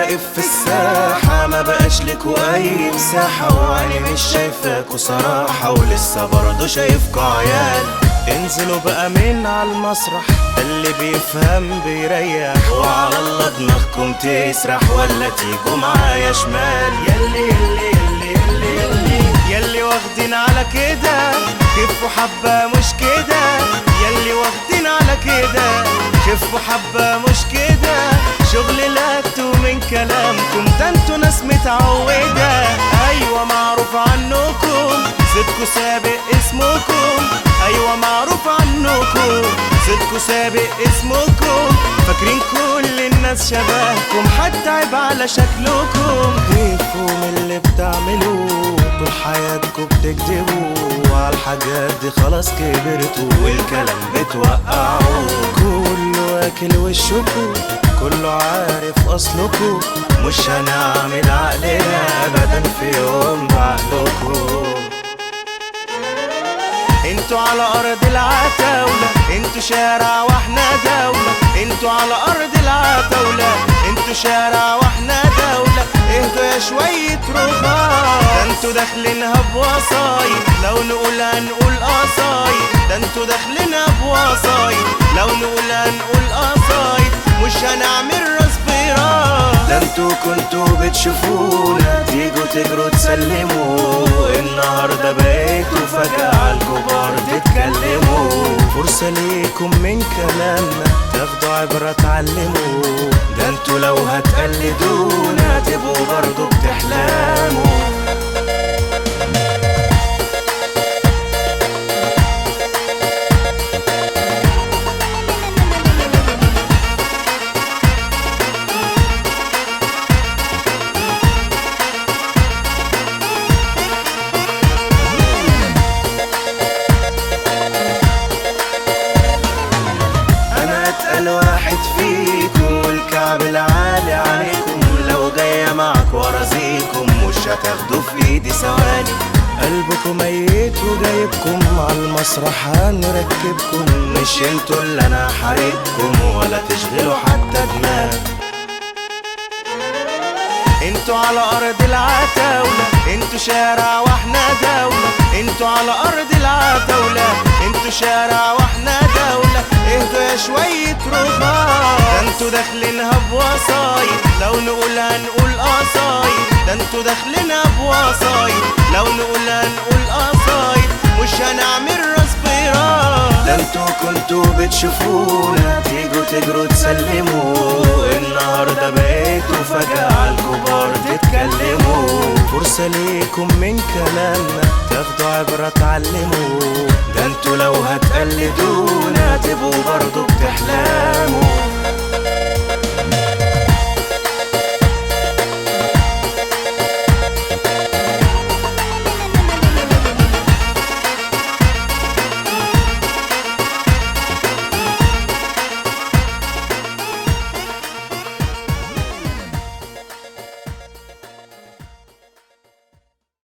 واقف في الساحة ما بقاش لكوا أي مساحة وعيني مش شايفاكوا صراحة ولسه برضه شايفكوا عيال انزلوا بقى من على المسرح ده اللي بيفهم بيريح وعلى الله دماغكم تسرح ولا تيجوا معايا شمال يلي يلي يلي يلي يلي يلي واخدين على كده خفوا حبة مش كده يلي واخدين على كده خفوا حبة مش كده شغل لقيته من كلامكم ده انتوا ناس متعودة ايوه معروف عنكم صدقوا سابق اسمكم ايوه معروف عنكم صدقوا سابق اسمكم فاكرين كل الناس شبهكم حتى عيب على شكلكم خيفوا من اللي بتعملوه طول حياتكم بتكذبوا على الحاجات دي خلاص كبرتوا والكلام بتوقعوا كله واكل وشكوا كله عارف اصلكوا مش هنعمل عقلنا ابدا في يوم بعقلكوا انتوا على ارض العتاولة انتوا شارع واحنا دولة انتوا على ارض العتاولة انتوا شارع واحنا دولة اهدوا يا شوية رخاص ده انتوا داخلينها بوصايد لو نقول هنقول قصايد ده انتوا داخلينها بوصايد لو نقول هنقول قصايد مش هنعمل راس براس ده انتوا كنتوا بتشوفونا تيجوا تجروا تسلموا النهارده بقيتوا فجأة عالكبار تتكلموا فرصة ليكم من كلامنا تاخدوا عبرة تعلموا ده انتوا لو هتقلدونا تبقوا برضو بتحلموا انا اتقل واحد فيكم والكعب العالي عليكم لو جاية معك ورزيكم مش هتاخدوا في ايدي ثواني قلبكم ميت وجايبكم على المسرح هنركبكم مش انتوا اللي انا حاربكم ولا تشغلوا حتى دماغ انتوا على ارض العتاولة انتوا شارع واحنا دولة انتوا على ارض العتاولة انتوا شارع واحنا دولة اهدوا يا شوية رخاص ده انتوا داخلينها بوصايد لو نقول هنقول قصايد ده انتوا داخلينها بوصايد لو نقول هنقول قصايد مش هنعمل راس براس ده انتوا كنتوا بتشوفونا تيجوا تجروا تسلموا النهارده بقيتوا فجأة عالكبار تتكلموا فرصة ليكم من كلامنا تاخدوا عبرة تعلموا ده انتوا لو هتقلدونا تبقوا برضو بتحلموا